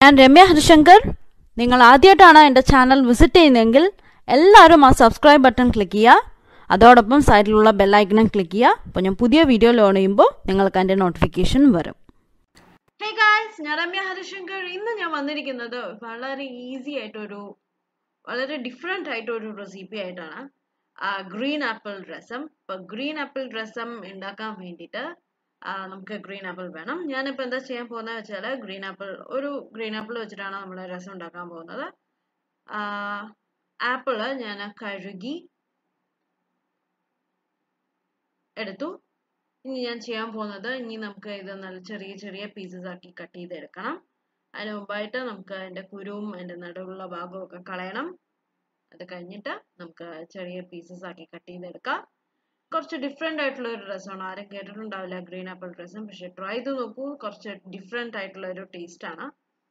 ഞാൻ രമ്യ ഹരിശങ്കർ നിങ്ങൾ ആദ്യമായിട്ടാണ് എൻ്റെ ചാനൽ വിസിറ്റ് ചെയ്യുന്നതെങ്കിൽ എല്ലാവരും ആ സബ്സ്ക്രൈബ് ബട്ടൺ ക്ലിക്ക് ചെയ്യുക അതോടൊപ്പം സൈഡിലുള്ള ബെല്ലൈക്കണും ക്ലിക്ക് ചെയ്യുക അപ്പോൾ ഞാൻ പുതിയ വീഡിയോ ലോൺ ചെയ്യുമ്പോൾ നിങ്ങൾക്ക് അതിൻ്റെ നോട്ടിഫിക്കേഷൻ വരും ഹേ ഗായ്സ് ഞാൻ രമ്യ ഹരിശങ്കർ ഇന്ന് ഞാൻ വന്നിരിക്കുന്നത് വളരെ ഈസി ആയിട്ടൊരു വളരെ ഡിഫറെൻ്റ് ആയിട്ടൊരു റെസിപ്പി ആയിട്ടാണ് ഗ്രീൻ ആപ്പിൾ രസം ഇപ്പൊ ഗ്രീൻ ആപ്പിൾ രസം ഉണ്ടാക്കാൻ വേണ്ടിയിട്ട് ആ, നമുക്ക് ഗ്രീൻ ആപ്പിൾ വേണം ഞാനിപ്പോൾ എന്താ ചെയ്യാൻ പോകുന്നത് വെച്ചാൽ ഗ്രീൻ ആപ്പിൾ ഒരു ഗ്രീൻ ആപ്പിൾ വെച്ചിട്ടാണ് നമ്മൾ രസം ഉണ്ടാക്കാൻ പോകുന്നത് ആപ്പിള് ഞാൻ കഴുകി എടുത്തു ഇനി ഞാൻ ചെയ്യാൻ പോകുന്നത് ഇനി നമുക്ക് ഇത് നല്ല ചെറിയ ചെറിയ പീസസ് ആക്കി കട്ട് ചെയ്തെടുക്കണം അതിന് മുമ്പായിട്ട് നമുക്ക് അതിൻ്റെ കുരുവും അതിൻ്റെ നടുവുള്ള ഭാഗവും ഒക്കെ കളയണം അത് കഴിഞ്ഞിട്ട് നമുക്ക് ചെറിയ പീസസ് ആക്കി കട്ട് ചെയ്തെടുക്കാം കുറച്ച് ഡിഫറെൻ്റ് ആയിട്ടുള്ള ഒരു രസമാണ് ആരും കേട്ടിട്ടുണ്ടാവില്ല ഗ്രീൻ ആപ്പിൾ രസം പക്ഷെ ട്രൈ ചെയ്ത് നോക്കൂ കുറച്ച് ഡിഫറെൻ്റ് ആയിട്ടുള്ള ഒരു ടേസ്റ്റ് ആണ്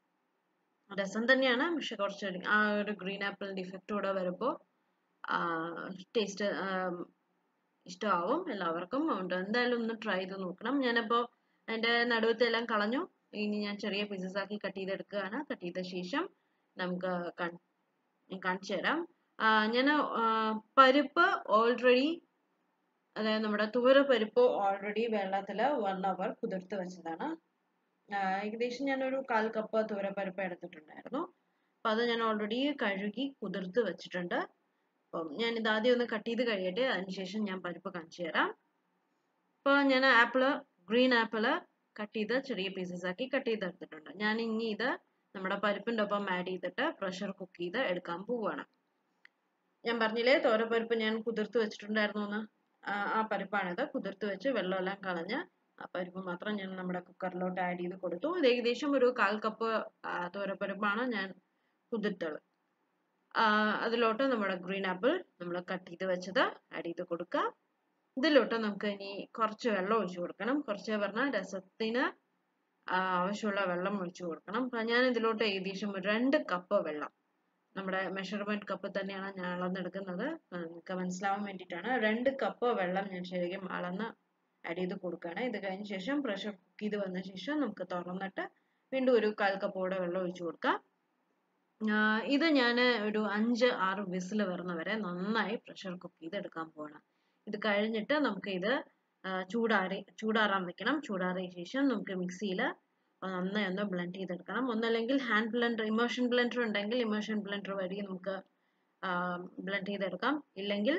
രസം തന്നെയാണ് പക്ഷെ കുറച്ച് ആ ഒരു ഗ്രീൻ ആപ്പിളിൻ്റെ ഇഫക്റ്റ് കൂടെ വരുമ്പോൾ ടേസ്റ്റ് ഇഷ്ടമാവും എല്ലാവർക്കും അതുകൊണ്ട് എന്തായാലും ഒന്ന് ട്രൈ ചെയ്ത് നോക്കണം ഞാനപ്പോൾ അതിൻ്റെ നടുവത്തെ എല്ലാം കളഞ്ഞു ഇനി ഞാൻ ചെറിയ പീസസ് ആക്കി കട്ട് ചെയ്തെടുക്കുകയാണ് കട്ട് ചെയ്ത ശേഷം നമുക്ക് കാൺ- ഞാൻ കാണിച്ചു തരാം ഞാൻ പരിപ്പ് ഓൾറെഡി അതായത് നമ്മുടെ തുവര പരിപ്പ് ഓൾറെഡി വെള്ളത്തിൽ വൺ അവർ കുതിർത്ത് വെച്ചതാണ് ആ, ഏകദേശം ഞാനൊരു കാൽ കപ്പ് തുവരപ്പരിപ്പ് എടുത്തിട്ടുണ്ടായിരുന്നു അപ്പം അത് ഞാൻ ഓൾറെഡി കഴുകി കുതിർത്ത് വെച്ചിട്ടുണ്ട് അപ്പം ഞാൻ ഇത് ആദ്യം ഒന്ന് കട്ട് ചെയ്ത് കഴിയട്ടെ അതിനുശേഷം ഞാൻ പരിപ്പ് കാണിച്ചു തരാം ഇപ്പോൾ ഞാൻ ആപ്പിള് ഗ്രീൻ ആപ്പിള് കട്ട് ചെയ്ത് ചെറിയ പീസസ് ആക്കി കട്ട് ചെയ്തെടുത്തിട്ടുണ്ട് ഞാൻ ഇനി ഇത് നമ്മുടെ പരിപ്പിൻ്റെ ഒപ്പം ആഡ് ചെയ്തിട്ട് പ്രഷർ കുക്ക് ചെയ്ത് എടുക്കാൻ പോവുകയാണ് ഞാൻ പറഞ്ഞില്ലേ തോരപ്പരിപ്പ് ഞാൻ കുതിർത്ത് വെച്ചിട്ടുണ്ടായിരുന്നു എന്ന് ആ ആ പരിപ്പാണിത് കുതിർത്ത് വെച്ച് വെള്ളമെല്ലാം കളഞ്ഞ് ആ പരിപ്പ് മാത്രം ഞാൻ നമ്മുടെ കുക്കറിലോട്ട് ആഡ് ചെയ്ത് കൊടുത്തു ഇത് ഏകദേശം ഒരു കാൽ കപ്പ് തോരപ്പരിപ്പാണ് ഞാൻ കുതിർത്തത് ആ, അതിലോട്ട് നമ്മുടെ ഗ്രീൻ ആപ്പിൾ നമ്മൾ കട്ട് ചെയ്ത് വെച്ചത് ആഡ് ചെയ്ത് കൊടുക്കുക ഇതിലോട്ട് നമുക്ക് ഇനി കുറച്ച് വെള്ളം ഒഴിച്ചു കൊടുക്കണം കുറച്ച് പറഞ്ഞാൽ രസത്തിന് ആ, ആവശ്യമുള്ള വെള്ളം ഒഴിച്ചു കൊടുക്കണം അപ്പം ഞാൻ ഇതിലോട്ട് ഏകദേശം ഒരു രണ്ട് കപ്പ് വെള്ളം നമ്മുടെ മെഷർമെന്റ് കപ്പ് തന്നെയാണ് ഞാൻ അളന്നെടുക്കുന്നത് ആ, നിങ്ങൾക്ക് മനസ്സിലാവാൻ വേണ്ടിയിട്ടാണ് രണ്ട് കപ്പ് വെള്ളം ഞാൻ ശരിക്കും അളന്ന് ആഡ് ചെയ്ത് കൊടുക്കുകയാണ് ഇത് കഴിഞ്ഞ ശേഷം പ്രഷർ കുക്ക് ചെയ്ത് വന്ന ശേഷം നമുക്ക് തുറന്നിട്ട് വീണ്ടും ഒരു കാൽ കപ്പോടെ വെള്ളം ഒഴിച്ചു കൊടുക്കാം ആ, ഇത് ഞാൻ ഒരു അഞ്ച് ആറ് വിസിൽ വരുന്ന വരെ നന്നായി പ്രഷർ കുക്ക് ചെയ്ത് എടുക്കാൻ പോവാണ് ഇത് കഴിഞ്ഞിട്ട് നമുക്ക് ഇത് ആ, ചൂടാറി ചൂടാറാൻ വെക്കണം ചൂടാറിയ ശേഷം നമുക്ക് മിക്സിയിൽ നന്നായി ഒന്ന് ബ്ലെൻഡ് ചെയ്തെടുക്കണം ഒന്നല്ലെങ്കിൽ ഹാൻഡ് ബ്ലെൻഡർ ഇമേഷൻ ബ്ലെൻഡർ ഉണ്ടെങ്കിൽ ഇമേഷൻ ബ്ലെൻഡർ വഴി നമുക്ക് ബ്ലെൻഡ് ചെയ്തെടുക്കാം ഇല്ലെങ്കിൽ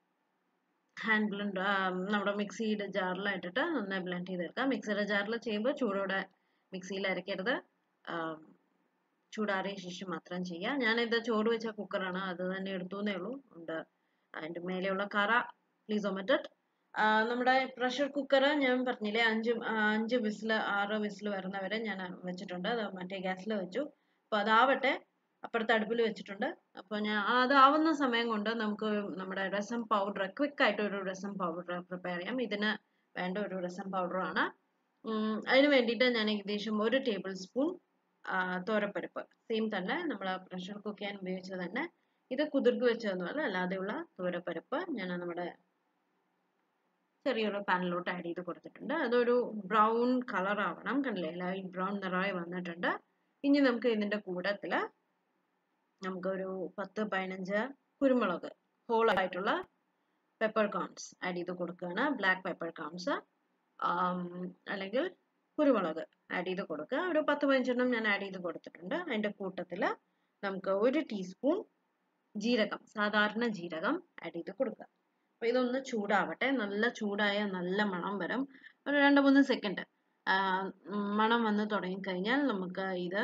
ഹാൻഡ് ബ്ലെൻഡർ നമ്മുടെ മിക്സിയുടെ ജാറിലിട്ടിട്ട് നന്നായി ബ്ലെൻഡ് ചെയ്തെടുക്കാം മിക്സിയുടെ ജാറിൽ ചെയ്യുമ്പോൾ ചൂടോടെ മിക്സിയിൽ അരയ്ക്കരുത് ആം, ചൂടാറിയ ശേഷം മാത്രം ചെയ്യുക ഞാനിത് ചോറ് വെച്ച കുക്കറാണ് അത് തന്നെ എടുത്തു എന്നേ ഉള്ളൂ ഉണ്ട് അതിൻ്റെ മേലെയുള്ള കറ പ്ലീസ് ഒമറ്റഡ് നമ്മുടെ പ്രഷർ കുക്കർ ഞാൻ പറഞ്ഞില്ലേ അഞ്ച് ആ, അഞ്ച് വിസിൽ ആറ് വിസിൽ വരുന്നവരെ ഞാൻ വെച്ചിട്ടുണ്ട് അത് മറ്റേ ഗ്യാസിൽ വെച്ചു അപ്പോൾ അതാവട്ടെ അപ്പുറത്തെ അടുപ്പിൽ വെച്ചിട്ടുണ്ട് അപ്പോൾ ഞാൻ അതാവുന്ന സമയം കൊണ്ട് നമുക്ക് നമ്മുടെ രസം പൗഡർ ക്വിക്ക് ആയിട്ട് ഒരു രസം പൗഡർ പ്രിപ്പയർ ചെയ്യാം ഇതിന് വേണ്ട ഒരു രസം പൗഡറാണ് അതിന് വേണ്ടിയിട്ട് ഞാൻ ഏകദേശം ഒരു ടേബിൾ സ്പൂൺ തോരപ്പരിപ്പ് സെയിം തന്നെ നമ്മൾ പ്രഷർ കുക്ക് ചെയ്യാൻ ഉപയോഗിച്ചത് തന്നെ ഇത് കുതിർത്ത് വെച്ചതൊന്നുമല്ല അല്ലാതെയുള്ള തോരപ്പരിപ്പ് ഞാൻ നമ്മുടെ ചെറിയൊരു പാനിലോട്ട് ആഡ് ചെയ്ത് കൊടുത്തിട്ടുണ്ട് അതൊരു ബ്രൗൺ കളർ ആവണം കണ്ടില്ലേ ലൈറ്റ് ബ്രൗൺ നിറമായി വന്നിട്ടുണ്ട് ഇനി നമുക്ക് ഇതിൻ്റെ കൂട്ടത്തിൽ നമുക്കൊരു പത്ത് പതിനഞ്ച് കുരുമുളക് ഹോൾ ആയിട്ടുള്ള പെപ്പർ കോൺസ് ആഡ് ചെയ്ത് കൊടുക്കുകയാണ് ബ്ലാക്ക് പെപ്പർ കോൺസ് അല്ലെങ്കിൽ കുരുമുളക് ആഡ് ചെയ്ത് കൊടുക്കുക ഒരു പത്ത് പതിനഞ്ചെണ്ണം ഞാൻ ആഡ് ചെയ്ത് കൊടുത്തിട്ടുണ്ട് അതിൻ്റെ കൂട്ടത്തിൽ നമുക്ക് ഒരു ടീസ്പൂൺ ജീരകം സാധാരണ ജീരകം ആഡ് ചെയ്ത് കൊടുക്കുക അപ്പോൾ ഇതൊന്ന് ചൂടാവട്ടെ നല്ല ചൂടായ നല്ല മണം വരും ഒരു രണ്ട് മൂന്ന് സെക്കൻഡ് മണം വന്ന് തുടങ്ങിക്കഴിഞ്ഞാൽ നമുക്ക് ഇത്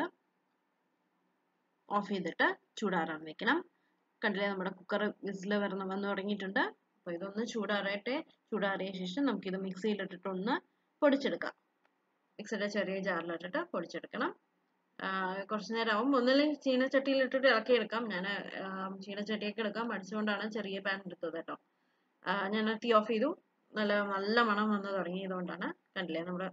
ഓഫ് ചെയ്തിട്ട് ചൂടാറാൻ വെക്കണം കണ്ടില്ലേ നമ്മുടെ കുക്കർ വിസിൽ വരണം വന്ന് തുടങ്ങിയിട്ടുണ്ട് അപ്പോൾ ഇതൊന്ന് ചൂടാറട്ടെ ചൂടാറിയ ശേഷം നമുക്കിത് മിക്സിയിലിട്ടിട്ട് ഒന്ന് പൊടിച്ചെടുക്കാം മിക്സിയുടെ ചെറിയ ജാറിലിട്ടിട്ട് പൊടിച്ചെടുക്കണം ആ, കുറച്ച് നേരം ആവും ഒന്നില്ലെങ്കിൽ ചീനച്ചട്ടിയിലിട്ടിട്ട് ഇളക്കിയെടുക്കാം ഞാൻ ചീനച്ചട്ടിയൊക്കെ എടുക്കാം മടിച്ചുകൊണ്ടാണ് ചെറിയ പാൻ എടുത്തത് കേട്ടോ ആ, ഞാൻ തീ ഓഫ് ചെയ്തു നല്ല നല്ല മണം വന്ന് തുടങ്ങിയതുകൊണ്ടാണ് കണ്ടില്ലേ നമ്മുടെ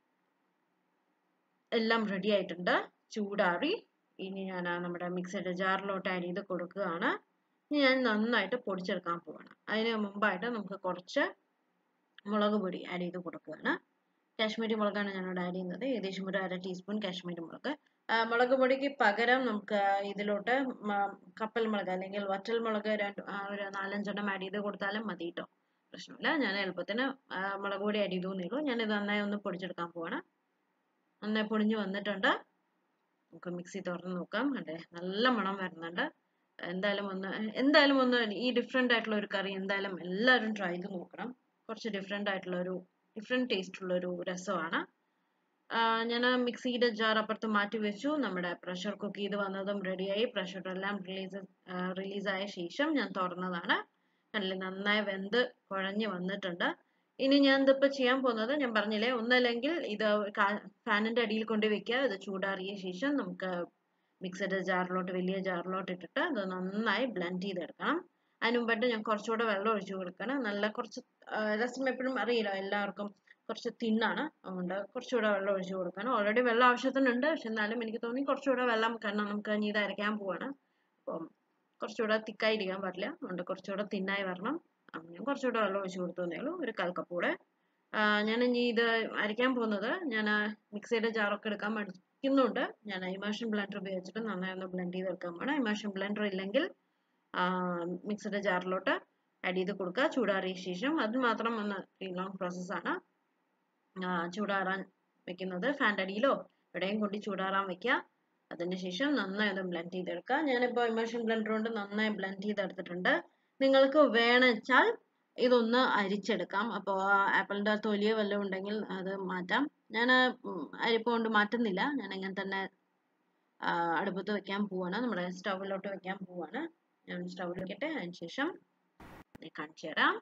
എല്ലാം റെഡി ആയിട്ടുണ്ട് ചൂടാറി ഇനി ഞാൻ ആ നമ്മുടെ മിക്സിയുടെ ജാറിലോട്ട് ആഡ് ചെയ്ത് കൊടുക്കുകയാണ് ഇനി ഞാൻ നന്നായിട്ട് പൊടിച്ചെടുക്കാൻ പോവാണ് അതിന് മുമ്പായിട്ട് നമുക്ക് കുറച്ച് മുളക് പൊടി ആഡ് ചെയ്ത് കൊടുക്കുകയാണ് കാശ്മീരി മുളകാണ് ഞാനിവിടെ ആഡ് ചെയ്യുന്നത് ഏകദേശം ഒരു അര ടീസ്പൂൺ കാശ്മീരി മുളക് മുളക് പൊടിക്ക് പകരം നമുക്ക് ഇതിലോട്ട് കപ്പൽ മുളക് അല്ലെങ്കിൽ വറ്റൽ മുളക് രണ്ട് ഒരു നാലഞ്ചെണ്ണം ആഡ് ചെയ്ത് കൊടുത്താലും മതി കേട്ടോ പ്രശ്നമില്ല ഞാൻ എളുപ്പത്തിന് മുളക് പൊടി ആഡ് ചെയ്തു എന്നേ ഞാൻ ഇത് നന്നായി ഒന്ന് പൊടിച്ചെടുക്കാൻ പോവാണ് നന്നായി പൊടിഞ്ഞു വന്നിട്ടുണ്ട് നമുക്ക് മിക്സി തുറന്ന് നോക്കാം അതെ നല്ല മണം വരുന്നുണ്ട് എന്തായാലും ഒന്ന് എന്തായാലും ഒന്ന് ഈ ഡിഫറെൻ്റ് ആയിട്ടുള്ള ഒരു കറി എന്തായാലും എല്ലാവരും ട്രൈ ചെയ്ത് നോക്കണം കുറച്ച് ഡിഫറെൻ്റ് ആയിട്ടുള്ള ഒരു ഡിഫറെൻറ്റ് ടേസ്റ്റ് ഉള്ള ഒരു രസമാണ് ഞാൻ മിക്സിയുടെ ജാർ അപ്പുറത്ത് മാറ്റി വെച്ചു നമ്മുടെ പ്രഷർ കുക്ക് ചെയ്ത് വന്നതും റെഡിയായി പ്രഷർ എല്ലാം റിലീസ് റിലീസായ ശേഷം ഞാൻ തുറന്നതാണ് കണ്ടില്ലേ നന്നായി വെന്ത് കുഴഞ്ഞ് വന്നിട്ടുണ്ട് ഇനി ഞാൻ ഇതിപ്പോൾ ചെയ്യാൻ പോകുന്നത് ഞാൻ പറഞ്ഞില്ലേ ഒന്നല്ലെങ്കിൽ ഇത് ഫാനിൻ്റെ അടിയിൽ കൊണ്ട് വെക്കുക ഇത് ചൂടാറിയ ശേഷം നമുക്ക് മിക്സഡ് ജാറിലോട്ട് വലിയ ജാറിലോട്ട് ഇട്ടിട്ട് അത് നന്നായി ബ്ലെൻഡ് ചെയ്തെടുക്കണം അതിന് മുമ്പായിട്ട് ഞാൻ കുറച്ചുകൂടെ വെള്ളം ഒഴിച്ചു കൊടുക്കണം നല്ല കുറച്ച് രസം എപ്പോഴും അറിയില്ല എല്ലാവർക്കും കുറച്ച് തിന്നാണ് അതുകൊണ്ട് കുറച്ചുകൂടെ വെള്ളം ഒഴിച്ചു കൊടുക്കണം ഓൾറെഡി വെള്ളം ആവശ്യത്തിനുണ്ട് പക്ഷെ എന്നാലും എനിക്ക് തോന്നി കുറച്ചുകൂടെ വെള്ളം കാരണം നമുക്ക് ഇനി ഇത് അരയ്ക്കാൻ പോവാണ് അപ്പം കുറച്ചുകൂടെ തിക്കായിരിക്കാൻ പാടില്ല അതുകൊണ്ട് കുറച്ചുകൂടെ തിന്നായി വരണം ഞാൻ കുറച്ചുകൂടെ വെള്ളം ഒഴിച്ചു കൊടുത്തു എന്നേ ഉള്ളൂ ഒരു കാൽക്കപ്പൂടെ ഞാൻ ഇനി ഇത് അരയ്ക്കാൻ പോകുന്നത് ഞാൻ മിക്സിയുടെ ജാറൊക്കെ എടുക്കാൻ മടിക്കുന്നുണ്ട് ഞാൻ ഇമേഷൻ ബ്ലെൻഡർ ഉപയോഗിച്ചിട്ട് നന്നായി ഒന്ന് ബ്ലെൻഡ് ചെയ്തെടുക്കാൻ വേണം ഇമേഷൻ ബ്ലെൻഡർ ഇല്ലെങ്കിൽ മിക്സിയുടെ ജാറിലോട്ട് ആഡ് ചെയ്ത് കൊടുക്കുക ചൂടാറിയ ശേഷം അത് മാത്രം ഒന്ന് ലോങ് പ്രോസസ്സാണ് ചൂടാറാൻ വെക്കുന്നത് ഫാൻ്റെ അടിയിലോ എവിടെയും കൊണ്ട് ചൂടാറാൻ വെക്കുക അതിന് ശേഷം നന്നായി ഒന്ന് ബ്ലെൻഡ് ചെയ്തെടുക്കുക ഞാനിപ്പോൾ ഇമേഷൻ ബ്ലെൻഡർ കൊണ്ട് നന്നായി ബ്ലെൻഡ് ചെയ്തെടുത്തിട്ടുണ്ട് നിങ്ങൾക്ക് വേണമെച്ചാൽ ഇതൊന്ന് അരിച്ചെടുക്കാം അപ്പോൾ ആപ്പിളിൻ്റെ തൊലിയോ വല്ലതും ഉണ്ടെങ്കിൽ അത് മാറ്റാം ഞാൻ അരിപ്പ് കൊണ്ട് മാറ്റുന്നില്ല ഞാൻ ഇങ്ങനെ തന്നെ അടുപ്പത്ത് വെക്കാൻ പോവാണ് നമ്മുടെ സ്റ്റൗവിലോട്ട് വെക്കാൻ പോവാണ് ഞാൻ സ്റ്റൗവിൽ വെക്കട്ടെ അതിന് ശേഷം കാണിച്ചു തരാം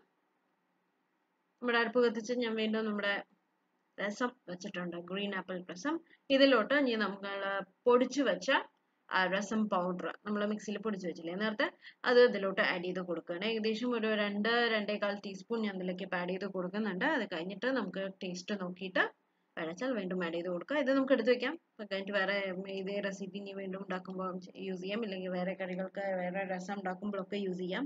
നമ്മുടെ അടുപ്പ് കത്തിച്ച് ഞാൻ വീണ്ടും നമ്മുടെ രസം വെച്ചിട്ടുണ്ട് ഗ്രീൻ ആപ്പിൾ രസം ഇതിലോട്ട് ഇനി നമ്മൾ പൊടിച്ചു വെച്ച രസം പൗഡർ നമ്മൾ മിക്സിയിൽ പൊടിച്ചു വെച്ചില്ലേ നേരത്തെ അത് ഇതിലോട്ട് ആഡ് ചെയ്ത് കൊടുക്കുകയാണ് ഏകദേശം ഒരു രണ്ട് രണ്ടേകാൽ ടീസ്പൂൺ ഞാൻ ഇതിലേക്ക് ആഡ് ചെയ്ത് കൊടുക്കുന്നുണ്ട് അത് കഴിഞ്ഞിട്ട് നമുക്ക് ടേസ്റ്റ് നോക്കിയിട്ട് വേണച്ചാൽ വീണ്ടും ആഡ് ചെയ്ത് കൊടുക്കുക ഇത് നമുക്ക് എടുത്ത് വെക്കാം കഴിഞ്ഞിട്ട് വേറെ ഇതേ റെസിപ്പി ഇനി വീണ്ടും ഉണ്ടാക്കുമ്പോൾ യൂസ് ചെയ്യാം ഇല്ലെങ്കിൽ വേറെ കറികൾക്ക് വേറെ രസം ഉണ്ടാക്കുമ്പോഴൊക്കെ യൂസ് ചെയ്യാം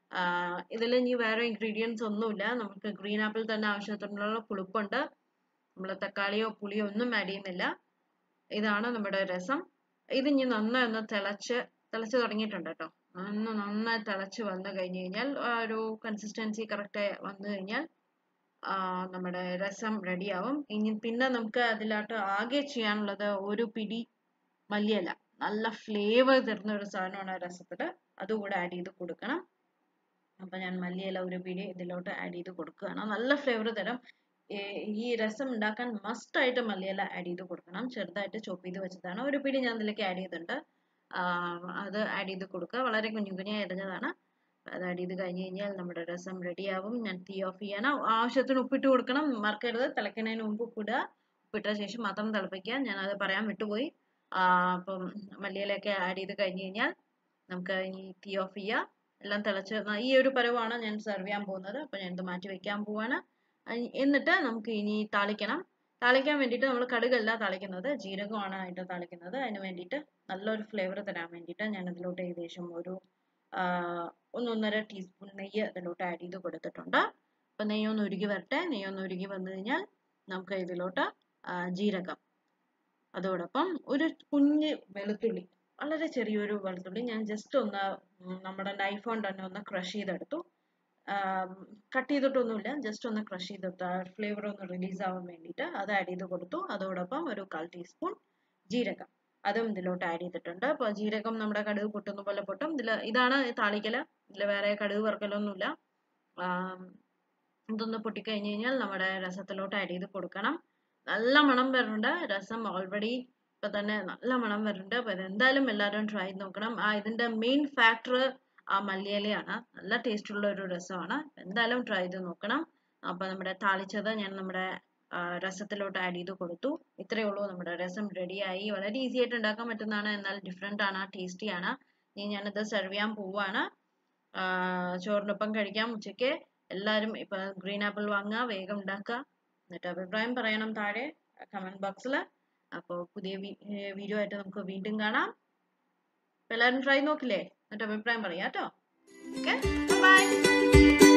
ഇതിൽ ഇനി വേറെ ഇൻഗ്രീഡിയൻസ് ഒന്നുമില്ല നമുക്ക് ഗ്രീൻ ആപ്പിൾ തന്നെ ആവശ്യത്തിനുള്ള പുളിപ്പുണ്ട് നമ്മൾ തക്കാളിയോ പുളിയോ ഒന്നും ആഡ് ചെയ്യുന്നില്ല ഇതാണ് നമ്മുടെ രസം ഇത് ഇനി നന്നായി ഒന്ന് തിളച്ച് തിളച്ച് തുടങ്ങിയിട്ടുണ്ട് കേട്ടോ ഒന്ന് നന്നായി തിളച്ച് വന്നു കഴിഞ്ഞ് കഴിഞ്ഞാൽ ഒരു കൺസിസ്റ്റൻസി കറക്റ്റ് വന്നു കഴിഞ്ഞാൽ നമ്മുടെ രസം റെഡിയാവും ഇനി പിന്നെ നമുക്ക് അതിലോട്ട് ആകെ ചെയ്യാനുള്ളത് ഒരു പിടി മല്ലിയില നല്ല ഫ്ലേവർ തരുന്ന ഒരു സാധനമാണ് രസത്തിൽ അതുകൂടെ ആഡ് ചെയ്ത് കൊടുക്കണം അപ്പൊ ഞാൻ മല്ലിയില ഒരു പിടി ഇതിലോട്ട് ആഡ് ചെയ്ത് കൊടുക്കുകയാണ് നല്ല ഫ്ലേവർ തരും ഈ രസം ഉണ്ടാക്കാൻ മസ്റ്റ് ആയിട്ട് മല്ലിയില ആഡ് ചെയ്ത് കൊടുക്കണം ചെറുതായിട്ട് ചോപ്പ് ചെയ്ത് വെച്ചതാണ് ഒരു പിടി ഞാൻ ഇതിലേക്ക് ആഡ് ചെയ്തിട്ടുണ്ട് അത് ആഡ് ചെയ്ത് കൊടുക്കുക വളരെ കുഞ്ഞു കുഞ്ഞായി അരിഞ്ഞതാണ് അത് ആഡ് ചെയ്ത് കഴിഞ്ഞ് കഴിഞ്ഞാൽ നമ്മുടെ രസം റെഡിയാവും ഞാൻ തീ ഓഫ് ചെയ്യാനോ ആവശ്യത്തിന് ഉപ്പിട്ട് കൊടുക്കണം മറക്കരുത് തിളയ്ക്കുന്നതിന് മുമ്പ് ഉപ്പിടുക ഉപ്പിട്ട ശേഷം മാത്രം തിളപ്പിക്കുക ഞാൻ അത് പറയാൻ വിട്ടുപോയി അപ്പം മല്ലിയിലൊക്കെ ആഡ് ചെയ്ത് കഴിഞ്ഞ് കഴിഞ്ഞാൽ നമുക്ക് ഇനി തീ ഓഫ് ചെയ്യുക എല്ലാം തിളച്ച് ഈ ഒരു പരുവാണ് ഞാൻ സെർവ് ചെയ്യാൻ പോകുന്നത് അപ്പോൾ ഞാൻ ഇത് മാറ്റി വെക്കാൻ പോവാണ് എന്നിട്ട് നമുക്ക് ഇനി താളിക്കണം താളിക്കാൻ വേണ്ടിയിട്ട് നമ്മൾ കടുകല്ല താളിക്കുന്നത് ജീരകമാണ് ആയിട്ട് താളിക്കുന്നത് അതിന് വേണ്ടിയിട്ട് നല്ലൊരു ഫ്ലേവർ തരാൻ വേണ്ടിയിട്ട് ഞാൻ ഇതിലോട്ട് ഏകദേശം ഒരു ഒന്നൊന്നര ടീസ്പൂൺ നെയ്യ് ഇതിലോട്ട് ആഡ് ചെയ്ത് കൊടുത്തിട്ടുണ്ട് അപ്പം നെയ്യ് ഒന്ന് ഉരുകി വരട്ടെ നെയ്യ് ഒന്ന് ഉരുകി വന്നു കഴിഞ്ഞാൽ നമുക്ക് ഇതിലോട്ട് ജീരകം അതോടൊപ്പം ഒരു കുഞ്ഞ് വെളുത്തുള്ളി വളരെ ചെറിയൊരു വെളുത്തുള്ളി ഞാൻ ജസ്റ്റ് ഒന്ന് നമ്മുടെ നൈഫ് കൊണ്ട് തന്നെ ഒന്ന് ക്രഷ് ചെയ്തെടുത്തു കട്ട് ചെയ്തിട്ടൊന്നുമില്ല ജസ്റ്റ് ഒന്ന് ക്രഷ് ചെയ്തെടുത്തു ആ ഫ്ലേവർ ഒന്ന് റിലീസ് ആവാൻ വേണ്ടിയിട്ട് അത് ആഡ് ചെയ്ത് കൊടുത്തു അതോടൊപ്പം ഒരു കാൽ ടീസ്പൂൺ ജീരകം അതും ഇതിലോട്ട് ആഡ് ചെയ്തിട്ടുണ്ട് അപ്പോൾ ജീരകം നമ്മുടെ കടുക് പൊട്ടുന്ന പോലെ പൊട്ടും ഇതിൽ ഇതാണ് താളിക്കല് ഇതിൽ വേറെ കടുക് വറുക്കലൊന്നുമില്ല ഇതൊന്ന് പൊട്ടിക്കഴിഞ്ഞ് കഴിഞ്ഞാൽ നമ്മുടെ രസത്തിലോട്ട് ആഡ് ചെയ്ത് കൊടുക്കണം നല്ല മണം വരുന്നുണ്ട് രസം ഓൾറെഡി ഇപ്പൊ തന്നെ നല്ല മണം വരുന്നുണ്ട് അപ്പൊ ഇതെന്തായാലും എല്ലാവരും ട്രൈ ചെയ്ത് നോക്കണം ആ ഇതിന്റെ മെയിൻ ഫാക്ടർ ആ മല്ലിയിലയാണ് നല്ല ടേസ്റ്റ് ഉള്ള ഒരു രസമാണ് എന്തായാലും ട്രൈ ചെയ്ത് നോക്കണം അപ്പൊ നമ്മുടെ താളിച്ചത് ഞാൻ നമ്മുടെ രസത്തിലോട്ട് ആഡ് ചെയ്ത് കൊടുത്തു ഇത്രയേ ഉള്ളൂ നമ്മുടെ രസം റെഡിയായി വളരെ ഈസി ആയിട്ട് ഉണ്ടാക്കാൻ പറ്റുന്നതാണ് എന്നാൽ ഡിഫറെൻ്റ് ആണ് ടേസ്റ്റി ആണ് ഇനി ഞാനിത് സെർവ് ചെയ്യാൻ പോവാണ് ചോറിനൊപ്പം കഴിക്കാം ഉച്ചയ്ക്ക് എല്ലാവരും ഇപ്പൊ ഗ്രീൻ ആപ്പിൾ വാങ്ങുക വേഗം ഉണ്ടാക്കുക എന്നിട്ട് അഭിപ്രായം പറയണം താഴെ കമന്റ് ബോക്സിൽ അപ്പോൾ പുതിയ വീഡിയോ ആയിട്ട് നമുക്ക് വീണ്ടും കാണാം എല്ലാവരും ട്രൈ നോക്കില്ലേ എന്നിട്ട് അഭിപ്രായം പറയാം കേട്ടോ ഓക്കെ ബൈ